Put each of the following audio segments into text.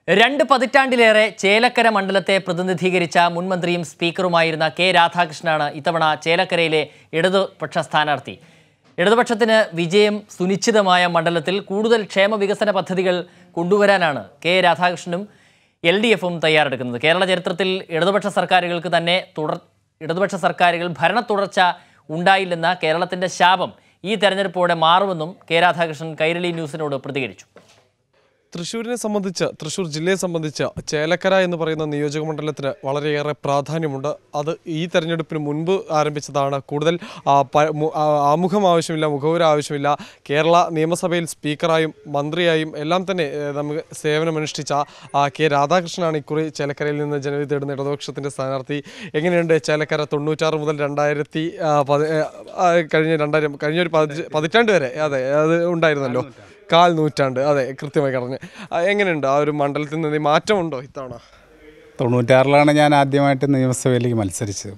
രണ്ട് പതിറ്റാണ്ടിലേറെ ചേലക്കര മണ്ഡലത്തെ പ്രതിനിധീകരിച്ച മുൻമന്ത്രിയും സ്പീക്കറുമായിരുന്ന കെ രാധാകൃഷ്ണനാണ് ഇത്തവണ ചേലക്കരയിലെ ഇടതുപക്ഷ സ്ഥാനാർത്ഥി ഇടതുപക്ഷത്തിന് വിജയം സുനിശ്ചിതമായ മണ്ഡലത്തിൽ കൂടുതൽ ക്ഷേമ വികസന പദ്ധതികൾ കൊണ്ടുവരാനാണ് കെ രാധാകൃഷ്ണനും എൽ ഡി എഫും തയ്യാറെടുക്കുന്നത് കേരള ചരിത്രത്തിൽ ഇടതുപക്ഷ സർക്കാരുകൾക്ക് തന്നെ തുടർ ഇടതുപക്ഷ സർക്കാരുകൾ ഭരണ തുടർച്ച ഉണ്ടായില്ലെന്ന കേരളത്തിന്റെ ശാപം ഈ തെരഞ്ഞെടുപ്പോടെ മാറുമെന്നും കെ രാധാകൃഷ്ണൻ കൈരളി ന്യൂസിനോട് പ്രതികരിച്ചു തൃശ്ശൂരിനെ സംബന്ധിച്ച് തൃശ്ശൂർ ജില്ലയെ സംബന്ധിച്ച് ചേലക്കര എന്ന് പറയുന്ന നിയോജക മണ്ഡലത്തിന് വളരെയേറെ പ്രാധാന്യമുണ്ട് അത് ഈ തെരഞ്ഞെടുപ്പിന് മുൻപ് ആരംഭിച്ചതാണ് കൂടുതൽ ആ, പ- മു- ആ, ആമുഖം ആവശ്യമില്ല മുഖവുര ആവശ്യമില്ല കേരള നിയമസഭയിൽ സ്പീക്കറായും മന്ത്രിയായും എല്ലാം തന്നെ ഏ, നമുക്ക് സേവനമനുഷ്ഠിച്ച ആ, കെ രാധാകൃഷ്ണനാണ് ഇക്കുറി ചേലക്കരയിൽ നിന്ന് ജനവിധി തേടുന്ന ഇടതുപക്ഷത്തിൻ്റെ സ്ഥാനാർത്ഥി എങ്ങനെയുണ്ട് ചേലക്കര തൊണ്ണൂറ്റാറ് മുതൽ രണ്ടായിരത്തി ആ, പതി- ഏ, ആ, കഴിഞ്ഞ രണ്ടായിരം കഴിഞ്ഞ ഒരു പതി- പതിറ്റാണ്ട് വരെ അതെ അത് ഉണ്ടായിരുന്നല്ലോ കാൽ നൂറ്റാണ്ട് അതെ കൃത്യമായി പറഞ്ഞ് ആ, എങ്ങനെയുണ്ട് ആ ഒരു മണ്ഡലത്തിൽ നിന്ന് ഈ മാറ്റമുണ്ടോ ഇത്തവണ തൊണ്ണൂറ്റാറിലാണ് ഞാൻ ആദ്യമായിട്ട് നിയമസഭയിലേക്ക് മത്സരിച്ചത്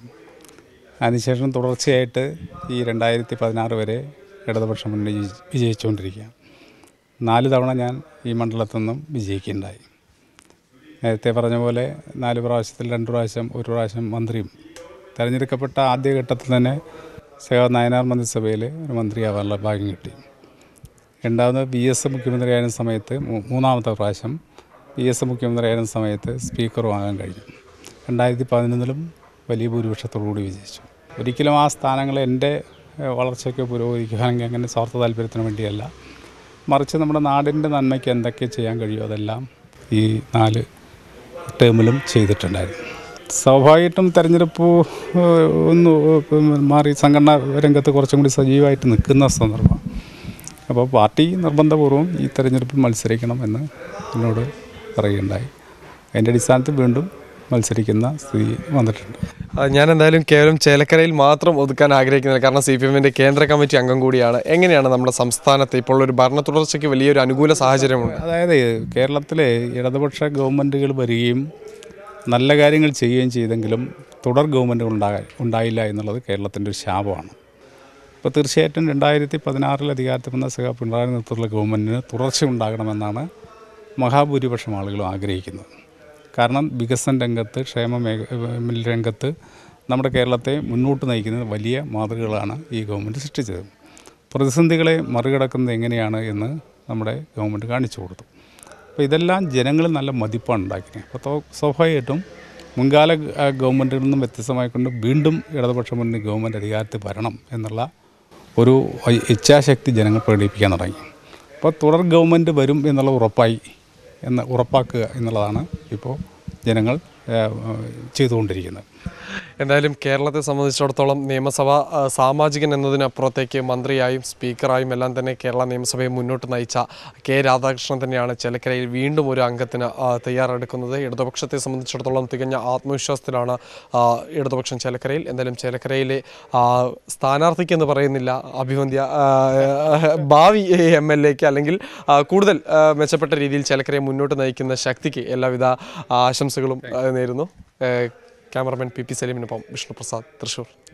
അതിനുശേഷം തുടർച്ചയായിട്ട് ഈ രണ്ടായിരത്തി പതിനാറ് വരെ ഇടതുപക്ഷ മുന്നണി വിജയി- വിജയിച്ചുകൊണ്ടിരിക്കുകയാണ് നാല് തവണ ഞാൻ ഈ മണ്ഡലത്തിൽ നിന്നും വിജയിക്കുകയുണ്ടായി നേരത്തെ പറഞ്ഞ പോലെ നാല് പ്രാവശ്യത്തിൽ രണ്ട് പ്രാവശ്യം ഒരു പ്രാവശ്യം മന്ത്രിയും തിരഞ്ഞെടുക്കപ്പെട്ട ആദ്യഘട്ടത്തിൽ തന്നെ സേവ നയനാർ മന്ത്രിസഭയിൽ ഒരു മന്ത്രിയാവാനുള്ള ഭാഗ്യം കിട്ടി രണ്ടാമത് ബി എസ് മുഖ്യമന്ത്രിയായിരുന്ന സമയത്ത് മൂ- മൂന്നാമത്തെ പ്രാവശ്യം ബി എസ് മുഖ്യമന്ത്രിയായിരുന്ന സമയത്ത് സ്പീക്കറും ആകാൻ കഴിഞ്ഞു രണ്ടായിരത്തി പതിനൊന്നിലും വലിയ ഭൂരിപക്ഷത്തോടുകൂടി വിജയിച്ചു ഒരിക്കലും ആ സ്ഥാനങ്ങൾ എൻ്റെ ഏഹ്, വളർച്ചയ്ക്കോ പുരോഗതിക്കാണെങ്കിൽ അങ്ങനെ സ്വാർത്ഥ താല്പര്യത്തിന് വേണ്ടിയല്ല മറിച്ച് നമ്മുടെ നാടിൻ്റെ നന്മയ്ക്ക് എന്തൊക്കെ ചെയ്യാൻ കഴിയുമോ അതെല്ലാം ഈ നാല് ടേമിലും ചെയ്തിട്ടുണ്ടായിരുന്നു സ്വാഭാവികമായിട്ടും തെരഞ്ഞെടുപ്പ് ഏഹ്, ഒന്ന് മാറി സംഘടനാ രംഗത്ത് കുറച്ചും കൂടി സജീവമായിട്ട് നിൽക്കുന്ന സന്ദർഭമാണ് അപ്പോൾ പാർട്ടി നിർബന്ധപൂർവ്വം ഈ തെരഞ്ഞെടുപ്പിൽ മത്സരിക്കണം എന്ന് എന്നോട് പറയുകയുണ്ടായി അതിൻ്റെ അടിസ്ഥാനത്തിൽ വീണ്ടും മത്സരിക്കുന്ന സ്ഥിതി വന്നിട്ടുണ്ട് ആ, ഞാൻ എന്തായാലും കേവലം ചേലക്കരയിൽ മാത്രം ഒതുക്കാൻ ആഗ്രഹിക്കുന്നില്ല കാരണം സി പി എമ്മിൻ്റെ കേന്ദ്ര കമ്മിറ്റി അംഗം കൂടിയാണ് എങ്ങനെയാണ് നമ്മുടെ സംസ്ഥാനത്ത് ഇപ്പോൾ ഒരു ഭരണ തുടർച്ചയ്ക്ക് വലിയൊരു അനുകൂല സാഹചര്യമുണ്ട് അതായത് കേരളത്തിലെ ഇടതുപക്ഷ ഗവൺമെൻറ്റുകൾ വരികയും നല്ല കാര്യങ്ങൾ ചെയ്യുകയും ചെയ്തെങ്കിലും തുടർ ഗവൺമെൻറ്റുകൾ ഉണ്ടാകാൻ ഉണ്ടായില്ല എന്നുള്ളത് കേരളത്തിൻ്റെ ഒരു ശാപമാണ് ഇപ്പോൾ തീർച്ചയായിട്ടും രണ്ടായിരത്തി പതിനാറിൽ അധികാരത്തിൽ വന്ന സഹ പിണറായി നേതൃത്വത്തിലുള്ള ഗവൺമെൻറ്റിന് തുടർച്ച ഉണ്ടാകണമെന്നാണ് മഹാഭൂരിപക്ഷം ആളുകളും ആഗ്രഹിക്കുന്നത് കാരണം വികസന രംഗത്ത് ക്ഷേമ മേഖ രംഗത്ത് നമ്മുടെ കേരളത്തെ മുന്നോട്ട് നയിക്കുന്ന വലിയ മാതൃകകളാണ് ഈ ഗവൺമെൻറ് സൃഷ്ടിച്ചത് പ്രതിസന്ധികളെ മറികടക്കുന്നത് എങ്ങനെയാണ് എന്ന് നമ്മുടെ ഗവൺമെൻറ് കാണിച്ചു കൊടുത്തു അപ്പോൾ ഇതെല്ലാം ജനങ്ങളിൽ നല്ല മതിപ്പാണ് ഉണ്ടാക്കിയത് അപ്പോൾ തോ- സ്വാഭാവികമായിട്ടും മുൻകാല ആ, ഗവൺമെൻറ്റുകളിൽ നിന്നും വ്യത്യസ്തമായിക്കൊണ്ട് വീണ്ടും ഇടതുപക്ഷ മുന്നണി ഗവൺമെൻറ് അധികാരത്തിൽ വരണം എന്നുള്ള ഒരു ഇച്ഛാശക്തി ജനങ്ങൾ പ്രകടിപ്പിക്കാൻ തുടങ്ങി അപ്പോൾ തുടർ ഗവൺമെൻറ് വരും എന്നുള്ള ഉറപ്പായി എന്ന് ഉറപ്പാക്കുക എന്നുള്ളതാണ് ഇപ്പോൾ ജനങ്ങൾ ആ, ചെയ്തുകൊണ്ടിരിക്കുന്നത് എന്തായാലും കേരളത്തെ സംബന്ധിച്ചിടത്തോളം നിയമസഭ ആ, സാമാജികൻ എന്നതിനപ്പുറത്തേക്ക് മന്ത്രിയായും സ്പീക്കറായും എല്ലാം തന്നെ കേരള നിയമസഭയെ മുന്നോട്ട് നയിച്ച കെ രാധാകൃഷ്ണൻ തന്നെയാണ് ചേലക്കരയിൽ വീണ്ടും ഒരു അംഗത്തിന് ആ, തയ്യാറെടുക്കുന്നത് ഇടതുപക്ഷത്തെ സംബന്ധിച്ചിടത്തോളം തികഞ്ഞ ആത്മവിശ്വാസത്തിലാണ് ആ, ഇടതുപക്ഷം ചേലക്കരയിൽ എന്തായാലും ചേലക്കരയിലെ ആ, സ്ഥാനാർത്ഥിക്ക് എന്ന് പറയുന്നില്ല അഭിവന്ധ്യ ആ, ഭാവി എം എൽ എക്ക് അല്ലെങ്കിൽ ആ, കൂടുതൽ ആ, മെച്ചപ്പെട്ട രീതിയിൽ ചേലക്കരയെ മുന്നോട്ട് നയിക്കുന്ന ശക്തിക്ക് എല്ലാവിധ ആശംസകളും ആ, നേരുന്നു ഏ, ക്യാമറമാൻ പി പി സലീമിനൊപ്പം വിഷ്ണുപ്രസാദ് തൃശൂർ